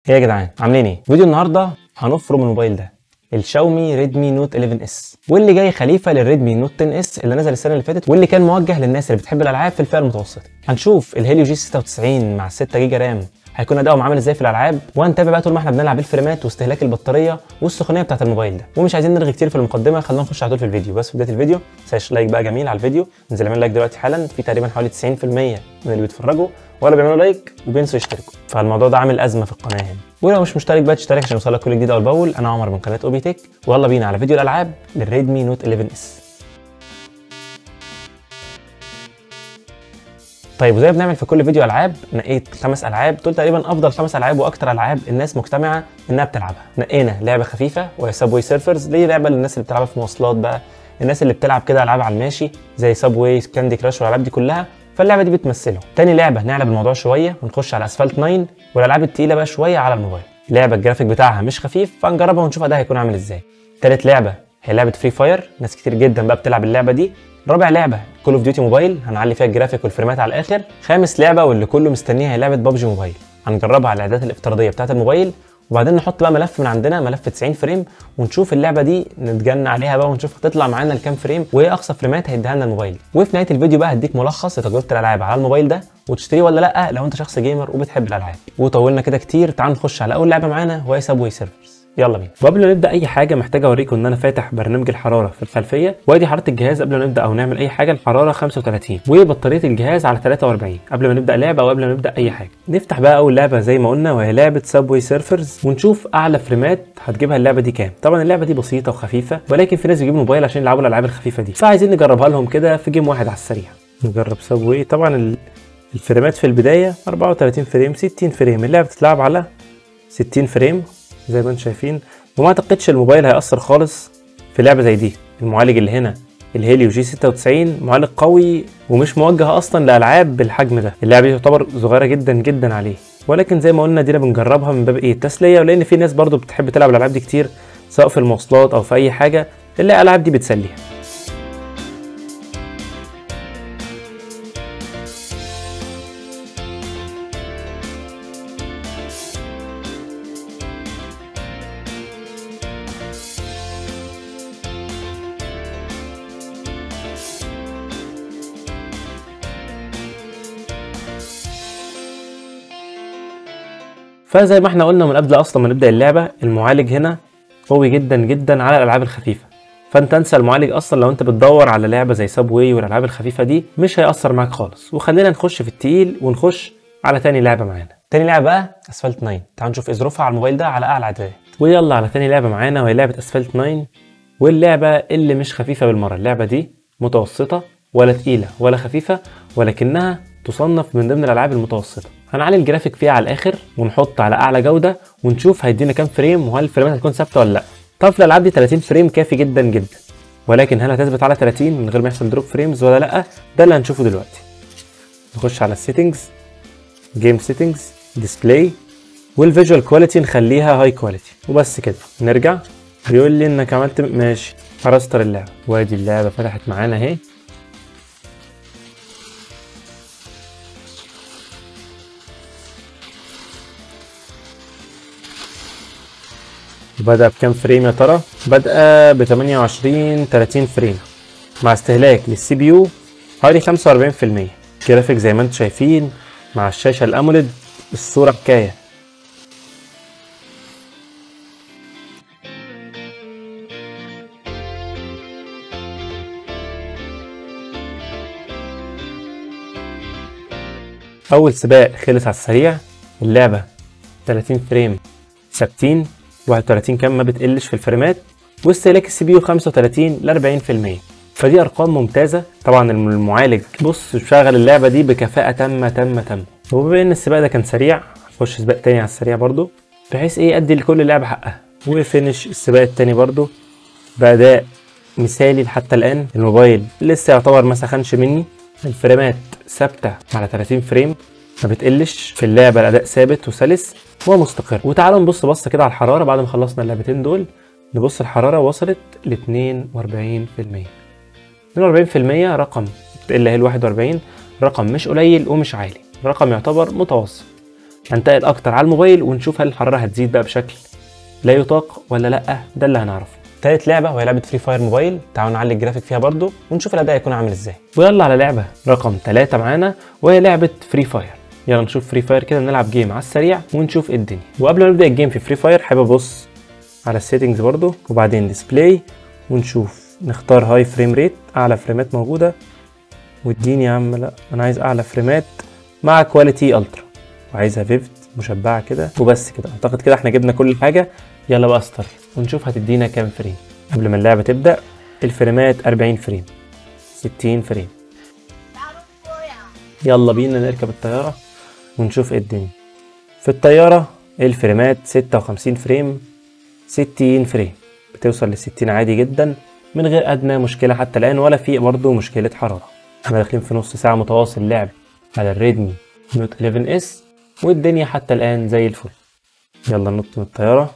ايه يا جدعان عاملين ايه فيديو النهارده هنفرم الموبايل ده الشاومي ريدمي نوت 11 اس واللي جاي خليفه للريدمي نوت 10 اس اللي نزل السنه اللي فاتت واللي كان موجه للناس اللي بتحب الالعاب في الفئه المتوسطه هنشوف الهيليو جي 96 مع 6 جيجا رام هيكون اداؤهم عامل ازاي في الالعاب وهنتابع بقى طول ما احنا بنلعب الفريمات واستهلاك البطاريه والسخونيه بتاعه الموبايل ده ومش عايزين نرغي كتير في المقدمه خلينا نخش على طول في الفيديو بس في بدايه الفيديو ما تنساش لايك بقى جميل على الفيديو انزل اعمل لايك دلوقتي حالا في تقريبا حوالي 90% من اللي بيتفرجوا ولا بيعملوا لايك وبينسوا يشتركوا فالموضوع ده عامل ازمه في القناه هنا ولو مش مشترك بقى تشترك عشان يوصلك كل جديد اول باول انا عمر من قناه اوبي تك ويلا بينا على فيديو الالعاب للريدمي نوت 11 اس طيب وزي ما بنعمل في كل فيديو العاب نقيت خمس العاب دول تقريبا افضل خمس العاب واكتر العاب الناس مجتمعه انها بتلعبها نقينا لعبه خفيفه وهي سابوي سيرفرز دي لعبه للناس اللي بتلعبها في مواصلات بقى الناس اللي بتلعب كده العاب على الماشي زي سابوي كاندي كراش والالعاب دي كلها فاللعبه دي بتمثله تاني لعبه نعلب الموضوع شويه ونخش على اسفلت 9 والالعاب التقيله بقى شويه على الموبايل لعبه الجرافيك بتاعها مش خفيف فنجربها ونشوف اداها هيكون عامل ازاي تالت لعبه هي لعبه فري فاير ناس كتير جدا بقى بتلعب اللعبه دي رابع لعبه كول اوف ديوتي موبايل هنعلي فيها الجرافيك والفريمات على الاخر خامس لعبه واللي كله مستنيها هي لعبه ببجي موبايل هنجربها على الاعدادات الافتراضيه بتاعه الموبايل وبعدين نحط بقى ملف من عندنا ملف 90 فريم ونشوف اللعبه دي نتجنى عليها بقى ونشوف هتطلع معانا لكام فريم وايه اقصى فريمات هيديها لنا الموبايل وفي نهايه الفيديو بقى هديك ملخص لتجربه الالعاب على الموبايل ده وتشتريه ولا لا لو انت شخص جيمر وبتحب الالعاب وطولنا كده كتير تعال نخش على اول لعبه معانا وهي سابوي سيرفرز يلا بينا وقبل ما نبدا اي حاجه محتاج اوريكم ان انا فاتح برنامج الحراره في الخلفيه وادي حراره الجهاز قبل ما نبدا او نعمل اي حاجه الحراره 35 وبطاريه الجهاز على 43 قبل ما نبدا لعبه او قبل ما نبدا اي حاجه نفتح بقى اول لعبه زي ما قلنا وهي لعبه سابوي سيرفرز ونشوف اعلى فريمات هتجيبها اللعبه دي كام طبعا اللعبه دي بسيطه وخفيفه ولكن في ناس بيجيبوا موبايل عشان يلعبوا الالعاب الخفيفه دي فعايزين نجربها لهم كده في جيم واحد على السريع نجرب سابوي طبعا الفريمات في البدايه 34 فريم 60 فريم اللعبه بتتلعب على 60 فريم زي ما انتم شايفين وما اعتقدش الموبايل هيأثر خالص في لعبه زي دي المعالج اللي هنا الهيليو جي 96 معالج قوي ومش موجه اصلا لالعاب بالحجم ده اللعبه دي تعتبر صغيره جدا جدا عليه ولكن زي ما قلنا دينا بنجربها من باب ايه التسليه ولان في ناس برضو بتحب تلعب الالعاب دي كتير سواء في المواصلات او في اي حاجه اللي الالعاب دي بتسليها فزي ما احنا قلنا من قبل اصلا ما نبدا اللعبه المعالج هنا قوي جدا جدا على الالعاب الخفيفه فانت انسى المعالج اصلا لو انت بتدور على لعبه زي سابواي والالعاب الخفيفه دي مش هيأثر معاك خالص وخلينا نخش في التقيل ونخش على تاني لعبه معانا تاني لعبه بقى اسفلت 9 تعال نشوف ايه ظروفها على الموبايل ده على اعلى اعدادات ويلا على تاني لعبه معانا وهي لعبه اسفلت 9 واللعبه اللي مش خفيفه بالمره اللعبه دي متوسطه ولا تقيله ولا خفيفه ولكنها تصنف من ضمن الالعاب المتوسطه هنعلي الجرافيك فيها على الاخر ونحط على اعلى جوده ونشوف هيدينا كام فريم وهل الفريمات هتكون ثابته ولا لا طب في الالعاب دي 30 فريم كافي جدا جدا ولكن هل هتثبت على 30 من غير ما يحصل دروب فريمز ولا لا ده اللي هنشوفه دلوقتي نخش على السيتنجز جيم سيتنجز ديسبلاي والفيجوال كواليتي نخليها هاي كواليتي وبس كده نرجع بيقول لي انك عملت ماشي هرستر اللعبه وادي اللعبه فتحت معانا اهي بدأ بكام فريم يا ترى؟ بدأ ب 28 30 فريم مع استهلاك للسي بي يو حوالي 45% جرافيك زي ما انتم شايفين مع الشاشة الأموليد الصورة حكاية أول سباق خلص على السريع اللعبة 30 فريم ثابتين 31 كام ما بتقلش في الفريمات واستهلاك السي بي يو 35 ل 40% فدي ارقام ممتازه طبعا المعالج بص شغل اللعبه دي بكفاءه تامه تامه تامه وبما ان السباق ده كان سريع هخش سباق تاني على السريع برضو بحيث ايه ادي لكل لعبه حقها وفينش السباق التاني برضو باداء مثالي حتى الان الموبايل لسه يعتبر ما سخنش مني الفريمات ثابته على 30 فريم ما بتقلش في اللعبه الاداء ثابت وسلس ومستقر وتعالوا نبص بصه كده على الحراره بعد ما خلصنا اللعبتين دول نبص الحراره وصلت ل 42% 42% رقم تقل اهي ال 41 رقم مش قليل ومش عالي رقم يعتبر متوسط هنتقل اكتر على الموبايل ونشوف هل الحراره هتزيد بقى بشكل لا يطاق ولا لا ده اللي هنعرفه تالت لعبه وهي لعبه فري فاير موبايل تعالوا نعلي الجرافيك فيها برضو ونشوف الاداء هيكون عامل ازاي ويلا على لعبه رقم 3 معانا وهي لعبه فري فاير يلا نشوف فري فاير كده نلعب جيم على السريع ونشوف ايه الدنيا وقبل ما نبدا الجيم في فري فاير حابب ابص على السيتنجز برضو وبعدين ديسبلاي ونشوف نختار هاي فريم ريت اعلى فريمات موجوده واديني يا عم لا انا عايز اعلى فريمات مع كواليتي الترا وعايزها فيفت مشبعه كده وبس كده اعتقد كده احنا جبنا كل حاجه يلا بقى ستارت ونشوف هتدينا كام فريم قبل ما اللعبه تبدا الفريمات 40 فريم 60 فريم يلا بينا نركب الطياره ونشوف ايه الدنيا في الطياره الفريمات 56 فريم 60 فريم بتوصل ل 60 عادي جدا من غير ادنى مشكله حتى الان ولا في برضه مشكله حراره احنا داخلين في نص ساعه متواصل لعب على الريدمي نوت 11 اس والدنيا حتى الان زي الفل يلا ننط من الطياره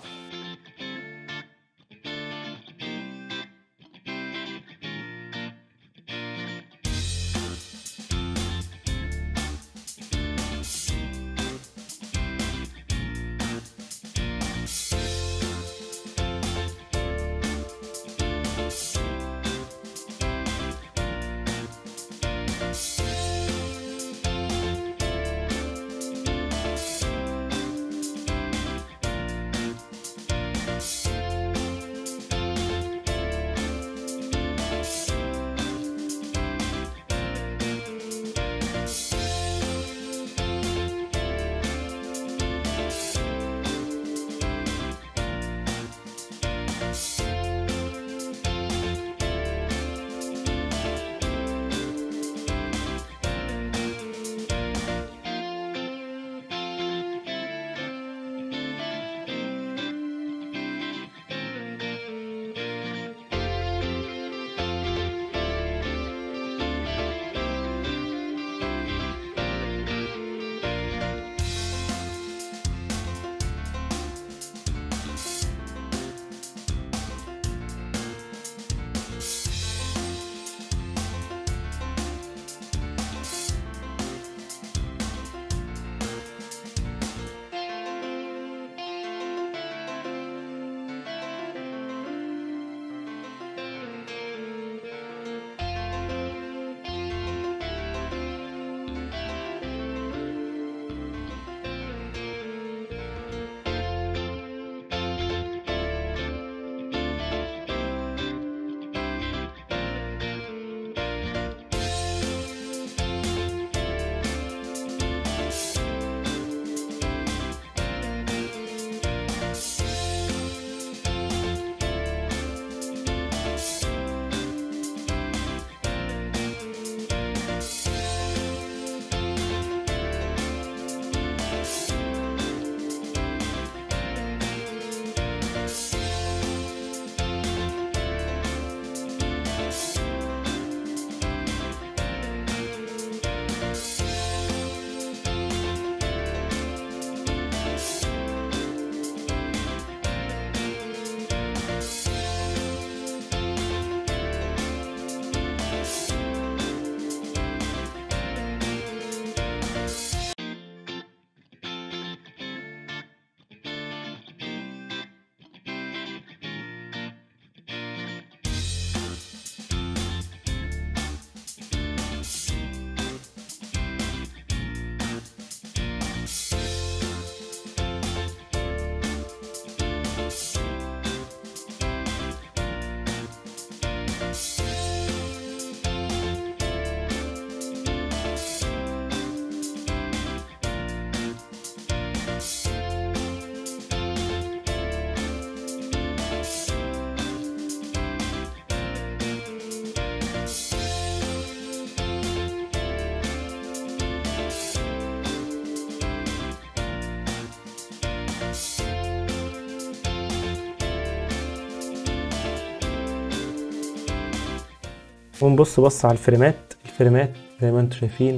ونبص بص على الفريمات الفريمات زي ما انتم شايفين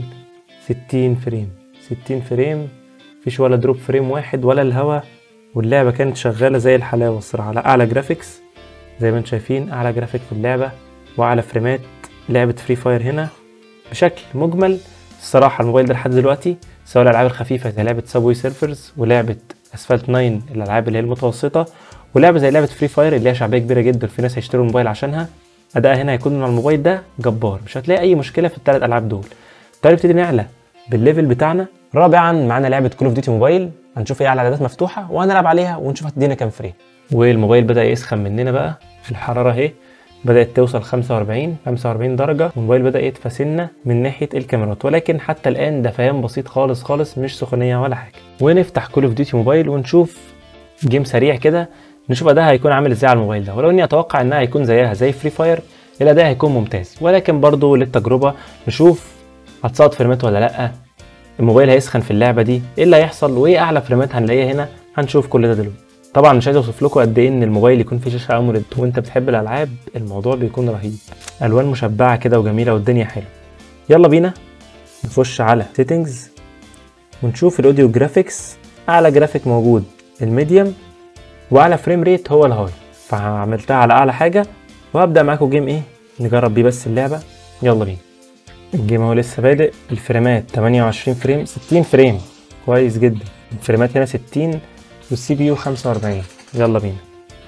60 فريم 60 فريم مفيش ولا دروب فريم واحد ولا الهوا واللعبة كانت شغالة زي الحلاوة الصراحة على أعلى جرافيكس زي ما انتم شايفين أعلى جرافيك في اللعبة وأعلى فريمات لعبة فري فاير هنا بشكل مجمل الصراحة الموبايل ده لحد دلوقتي سواء الالعاب الخفيفه زي لعبه سابوي سيرفرز ولعبه اسفلت 9 الالعاب اللي هي المتوسطه ولعبه زي لعبه فري فاير اللي هي شعبيه كبيره جدا في ناس هيشتروا الموبايل عشانها ادائها هنا هيكون على الموبايل ده جبار مش هتلاقي اي مشكله في الثلاث العاب دول تعالى نبتدي نعلى بالليفل بتاعنا رابعا معانا لعبه كول اوف ديوتي موبايل هنشوف ايه على اعدادات مفتوحه وهنلعب عليها ونشوف هتدينا كام فريم والموبايل بدا يسخن مننا بقى الحراره اهي بدات توصل 45 45 درجه والموبايل بدا يدفى سنه من ناحيه الكاميرات ولكن حتى الان دفيان بسيط خالص خالص مش سخونيه ولا حاجه ونفتح كول اوف ديوتي موبايل ونشوف جيم سريع كده نشوف اداها هيكون عامل ازاي على الموبايل ده ولو اني اتوقع انها هيكون زيها زي فري فاير الاداء هيكون ممتاز ولكن برضه للتجربه نشوف هتصاد فريمات ولا لا الموبايل هيسخن في اللعبه دي ايه اللي هيحصل وايه اعلى فريمات هنلاقيها هنا هنشوف كل ده دلوقتي طبعا مش عايز اوصف لكم قد ايه ان الموبايل يكون فيه شاشه اموليد وانت بتحب الالعاب الموضوع بيكون رهيب الوان مشبعه كده وجميله والدنيا حلوه يلا بينا نخش على سيتنجز ونشوف الاوديو جرافيكس اعلى جرافيك موجود الميديوم واعلى فريم ريت هو الهاي فعملتها على اعلى حاجه وهبدا معاكم جيم ايه نجرب بيه بس اللعبه يلا بينا الجيم هو لسه بادئ الفريمات 28 فريم 60 فريم كويس جدا الفريمات هنا 60 والسي بي يو 45 يلا بينا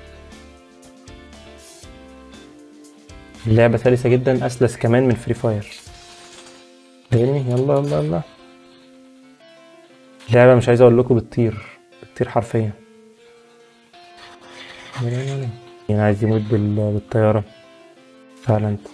اللعبة سلسة جدا أسلس كمان من فري فاير فاهمني يلا يلا يلا اللعبة مش عايز أقول لكم بتطير بتطير حرفيا يعني عايز يموت بال... بالطيارة فعلا انت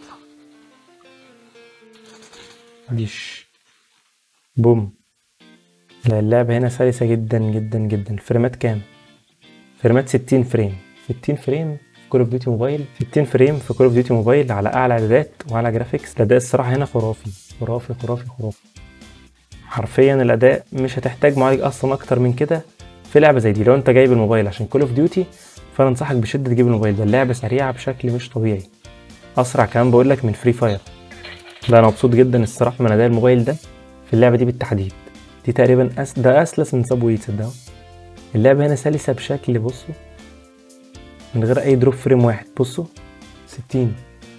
مفيش بوم لا اللعبة هنا سلسة جدا جدا جدا الفريمات كام؟ فريمات 60 فريم 60 فريم في كول اوف ديوتي موبايل 60 فريم في كول اوف ديوتي موبايل على اعلى اعدادات وعلى جرافيكس الاداء الصراحة هنا خرافي خرافي خرافي خرافي حرفيا الاداء مش هتحتاج معالج اصلا اكتر من كده في لعبة زي دي لو انت جايب الموبايل عشان كول اوف ديوتي فانا انصحك بشدة تجيب الموبايل ده اللعبة سريعة بشكل مش طبيعي اسرع كمان بقول لك من فري فاير لا انا مبسوط جدا الصراحة من اداء الموبايل ده في اللعبة دي بالتحديد دي تقريبا أس... ده اسلس من سابوي تصدقوا اللعبة هنا سلسة بشكل بصوا من غير اي دروب فريم واحد بصوا 60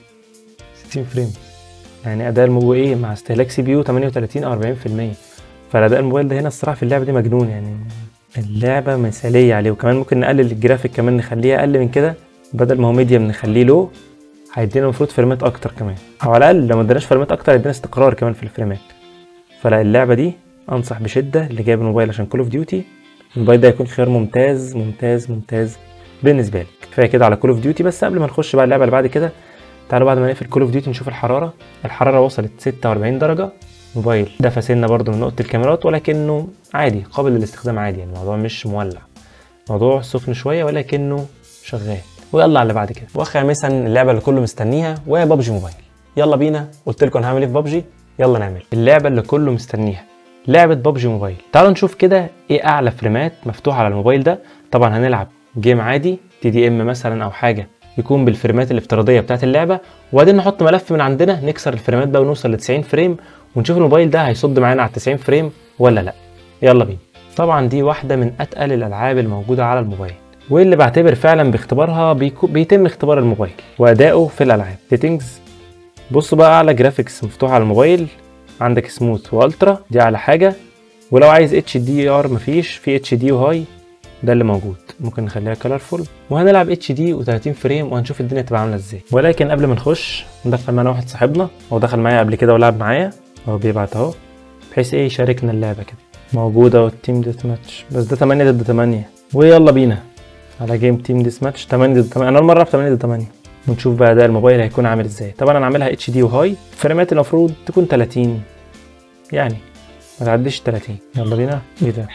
60 فريم يعني اداء الموبايل ايه مع استهلاك سي بي يو 38 او 40% فالاداء الموبايل ده هنا الصراحة في اللعبة دي مجنون يعني اللعبة مثالية عليه وكمان ممكن نقلل الجرافيك كمان نخليه اقل من كده بدل ما هو ميديوم نخليه لو هيدينا المفروض فريمات اكتر كمان او على الاقل لو ما اداناش فريمات اكتر هيدينا استقرار كمان في الفريمات فلا اللعبة دي انصح بشده اللي جايب الموبايل عشان كول اوف ديوتي الموبايل ده هيكون خيار ممتاز ممتاز ممتاز بالنسبه لك كفايه كده على كول اوف ديوتي بس قبل ما نخش بقى اللعبه اللي بعد كده تعالوا بعد ما نقفل كول اوف ديوتي نشوف الحراره الحراره وصلت 46 درجه موبايل دفى سنه برده من نقطه الكاميرات ولكنه عادي قابل للاستخدام عادي يعني الموضوع مش مولع موضوع سخن شويه ولكنه شغال ويلا على اللي بعد كده وخامسا اللعبه اللي كله مستنيها وهي ببجي موبايل يلا بينا قلت لكم انا هعمل ايه في ببجي يلا نعمل اللعبه اللي كله مستنيها لعبه ببجي موبايل تعالوا نشوف كده ايه اعلى فريمات مفتوحه على الموبايل ده طبعا هنلعب جيم عادي تي دي ام مثلا او حاجه يكون بالفريمات الافتراضيه بتاعت اللعبه وبعدين نحط ملف من عندنا نكسر الفريمات بقى ونوصل ل 90 فريم ونشوف الموبايل ده هيصد معانا على 90 فريم ولا لا يلا بينا طبعا دي واحده من اتقل الالعاب الموجوده على الموبايل واللي بعتبر فعلا باختبارها بيكو بيتم اختبار الموبايل وادائه في الالعاب سيتنجز بصوا بقى اعلى جرافيكس مفتوح على الموبايل عندك سموث والترا دي اعلى حاجه ولو عايز اتش دي ار مفيش في اتش دي وهاي ده اللي موجود ممكن نخليها كلرفول وهنلعب اتش دي و30 فريم وهنشوف الدنيا تبقى عامله ازاي ولكن قبل ما نخش ندخل معانا واحد صاحبنا هو دخل معايا قبل كده ولعب معايا هو بيبعت اهو بحيث ايه يشاركنا اللعبه كده موجوده اهو التيم ديث ماتش بس ده 8 ضد 8 ويلا بينا على جيم تيم ديث ماتش 8 ضد 8 انا اول مره العب 8 ضد 8 ونشوف بقى ده الموبايل هيكون عامل ازاي طبعا انا عاملها اتش دي وهاي الفريمات المفروض تكون 30 يعني ما تعديش 30 يلا بينا ايه ده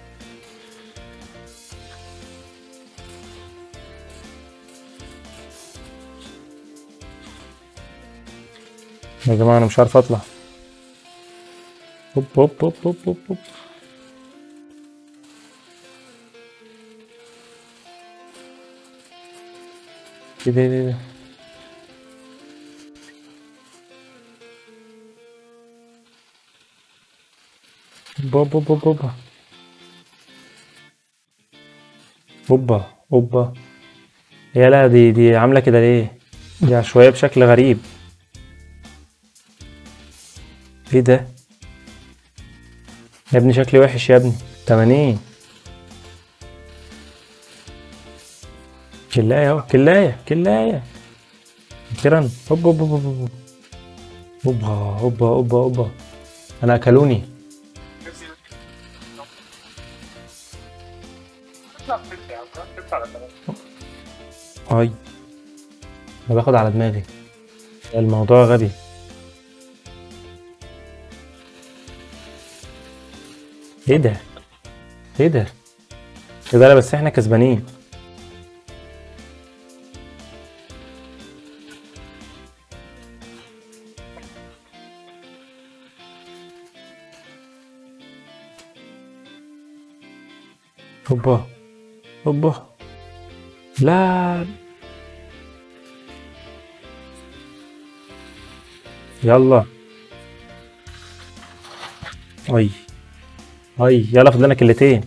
يا جماعه انا مش عارف اطلع هوب هوب هوب هوب هوب هوب ايه ده ايه ده بوبا بوبا بوبا بوبا بوبا يا لا دي دي عاملة كده ليه؟ دي عشوائية بشكل غريب ايه ده؟ يا ابني شكلي وحش يا ابني 80 كلاية اهو كلاية كلاية اخيرا هوبا هوبا هوبا هوبا هوبا هوبا هوبا انا اكلوني اي انا باخد على دماغي الموضوع غبي ايه ده ايه ده ايه ده لا بس احنا كسبانين هوبا هوبا لا يلا اي اي يلا فضلنا كلتين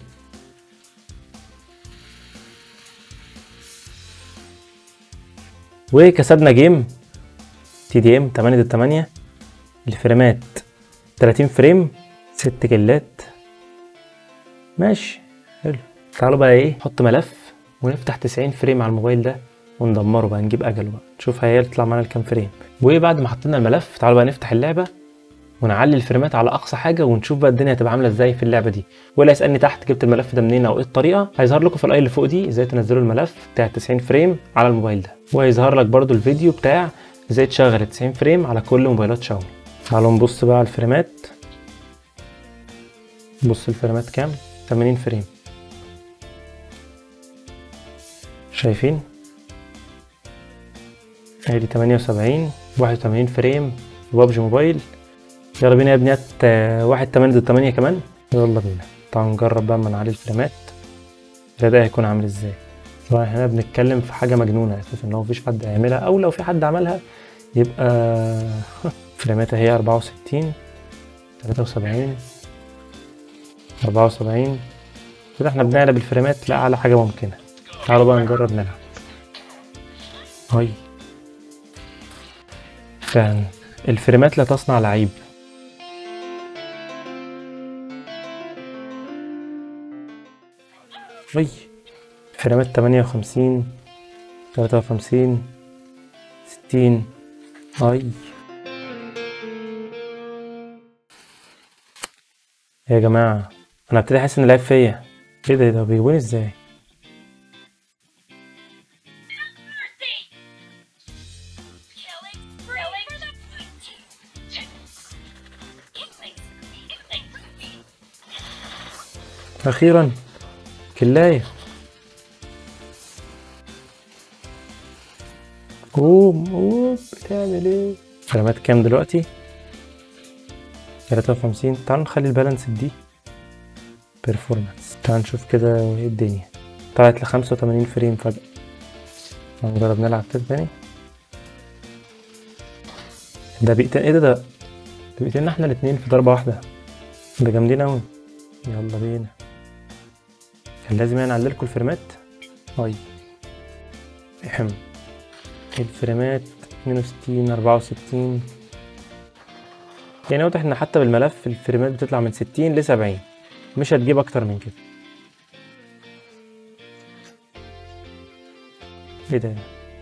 وكسبنا جيم تي دي ام 8 ضد 8 الفريمات 30 فريم 6 كيلات ماشي حلو تعالوا بقى ايه نحط ملف ونفتح 90 فريم على الموبايل ده وندمره بقى نجيب اجله بقى نشوف هيطلع معانا الكام فريم وبعد ما حطينا الملف تعالوا بقى نفتح اللعبه ونعلي الفريمات على اقصى حاجه ونشوف بقى الدنيا هتبقى عامله ازاي في اللعبه دي ولا يسالني تحت جبت الملف ده منين او ايه الطريقه هيظهر لكم في الاي اللي فوق دي ازاي تنزلوا الملف بتاع 90 فريم على الموبايل ده وهيظهر لك برده الفيديو بتاع ازاي تشغل 90 فريم على كل موبايلات شاومي تعالوا نبص بقى على الفريمات بص الفريمات كام 80 فريم شايفين ادي 78 81 فريم في بابجي موبايل يلا بينا يا ابني هات آه، واحد 8 ضد 8 كمان يلا بينا تعالوا نجرب بقى من عليه الفريمات الاداء هيكون عامل ازاي طبعا احنا بنتكلم في حاجه مجنونه اساسا ان هو مفيش حد هيعملها او لو في حد عملها يبقى فريماتها هي 64 73 74 كده احنا بنعلى بالفريمات لاعلى حاجه ممكنه تعالوا بقى نجرب نلعب هاي فعلا الفريمات لا تصنع لعيب هاي فريمات 58 53 60 هاي يا جماعة أنا ابتدي أحس إن العيب فيا إيه ده إيه ده بيجيبوني إزاي؟ Killing spree for the blue team. Killing spree, killing spree. أخيرا كلاية قوم قوم بتعمل ايه؟ فريمات كام دلوقتي؟ 53 تعالوا نخلي البالانس دي بيرفورمانس تعالوا نشوف كده ايه الدنيا طلعت ل 85 فريم فجأة هنجرب نلعب كده تاني ده بيقتل ايه ده ده ده بيقتلنا احنا الاتنين في ضربة واحدة ده جامدين اوي يلا بينا كان لازم يعني اعللكوا الفريمات هاي احم الفريمات 62 64 يعني واضح ان حتى بالملف الفريمات بتطلع من 60 ل 70 مش هتجيب اكتر من كده ايه ده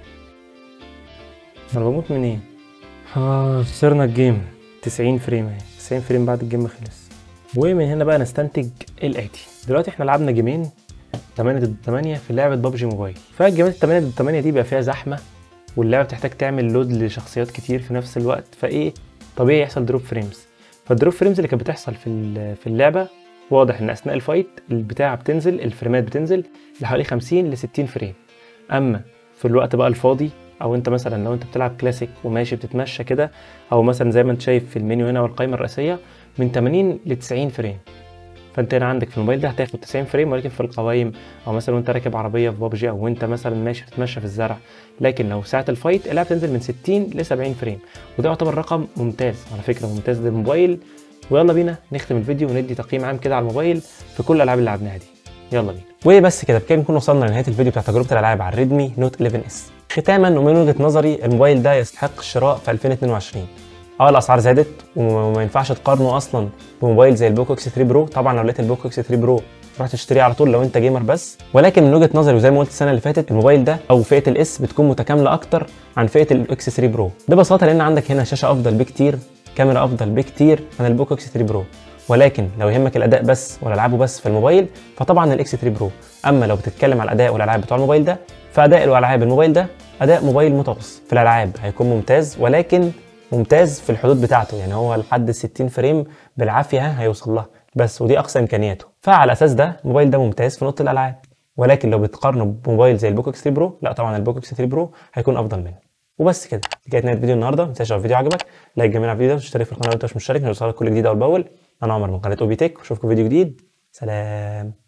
انا بموت منين اه خسرنا الجيم 90 فريم اهي 90 فريم بعد الجيم خلص ومن هنا بقى نستنتج الاتي دلوقتي احنا لعبنا جيمين 8 ضد 8 في لعبه ببجي موبايل فالجيمات 8 ضد 8 دي بيبقى فيها زحمه واللعبه بتحتاج تعمل لود لشخصيات كتير في نفس الوقت فايه طبيعي يحصل دروب فريمز فالدروب فريمز اللي كانت بتحصل في ال- في اللعبه واضح ان اثناء الفايت البتاعه بتنزل الفريمات بتنزل لحوالي 50 ل 60 فريم اما في الوقت بقى الفاضي او انت مثلا لو انت بتلعب كلاسيك وماشي بتتمشى كده او مثلا زي ما انت شايف في المنيو هنا والقائمه الرئيسيه من 80 ل 90 فريم فانت هنا عندك في الموبايل ده هتاخد 90 فريم ولكن في القوائم او مثلا وانت راكب عربيه في بابجي او انت مثلا ماشي بتتمشى في الزرع لكن لو ساعه الفايت اللعبه تنزل من 60 ل 70 فريم وده يعتبر رقم ممتاز على فكره ممتاز للموبايل ويلا بينا نختم الفيديو وندي تقييم عام كده على الموبايل في كل الالعاب اللي لعبناها دي يلا بينا وبس كده بكده نكون وصلنا لنهايه الفيديو بتاع تجربه الالعاب على الريدمي نوت 11 اس ختاما ومن وجهه نظري الموبايل ده يستحق الشراء في 2022 اه الاسعار زادت وما وما ينفعش تقارنه اصلا بموبايل زي البوكو اكس 3 برو طبعا لو لقيت البوكو اكس 3 برو تروح تشتريه على طول لو انت جيمر بس ولكن من وجهه نظري وزي ما قلت السنه اللي فاتت الموبايل ده او فئه الاس بتكون متكامله اكتر عن فئه الاكس 3 برو ببساطه لان عندك هنا شاشه افضل بكتير كاميرا افضل بكتير عن البوكو اكس 3 برو ولكن لو يهمك الاداء بس والالعاب بس في الموبايل فطبعا الاكس 3 برو اما لو بتتكلم على الاداء والالعاب بتوع الموبايل ده فاداء والعاب الموبايل ده اداء موبايل متوسط في الالعاب هيكون ممتاز ولكن ممتاز في الحدود بتاعته يعني هو لحد 60 فريم بالعافيه هيوصل لها بس ودي اقصى امكانياته فعلى اساس ده الموبايل ده ممتاز في نقطه الالعاب ولكن لو بتقارنه بموبايل زي البوكو اكس 3 برو لا طبعا البوكو اكس 3 برو هيكون افضل منه وبس كده دي كانت نهايه الفيديو النهارده ما تنساش لو الفيديو عجبك لايك جميل على الفيديو ده واشترك في القناه لو انت مش مشترك عشان يوصلك كل جديد اول باول انا عمر من قناه اوبي تك واشوفكم فيديو جديد سلام